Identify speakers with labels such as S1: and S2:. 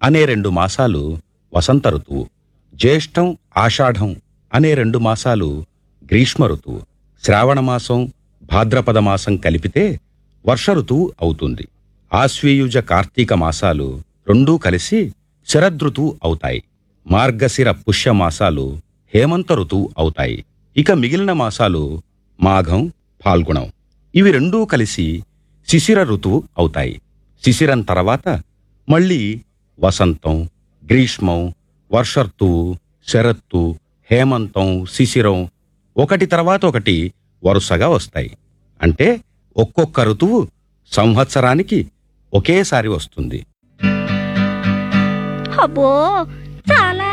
S1: అనే రెండు మాసాలు వసంత ఋతువు జ్యేష్టం ఆషాఢం అనే రెండు మాసాలు గ్రీష్మ ఋతువు శ్రావణ మాసం భాద్రపద మాసం కలిపితే వర్ష ఋతువు అవుతుంది ఆశ్వీయుజ కార్తీక మాసాలు రెండూ కలిసి శరదృతువు అవుతాయి మార్గశిర పుష్య మాసాలు హేమంత ఋతువు అవుతాయి ఇక మిగిలిన మాసాలు మాఘం ఫాల్గుణం ఇవి రెండూ కలిసి శిశిర ఋతువు అవుతాయి శిశిరం తర్వాత మళ్ళీ వసంతం గ్రీష్మం వర్షర్తువు శరత్తు హేమంతం శిశిరం ఒకటి తర్వాత ఒకటి వరుసగా వస్తాయి అంటే ఒక్కొక్క ఋతువు సంవత్సరానికి ఒకేసారి వస్తుంది
S2: అబ్బో చాలా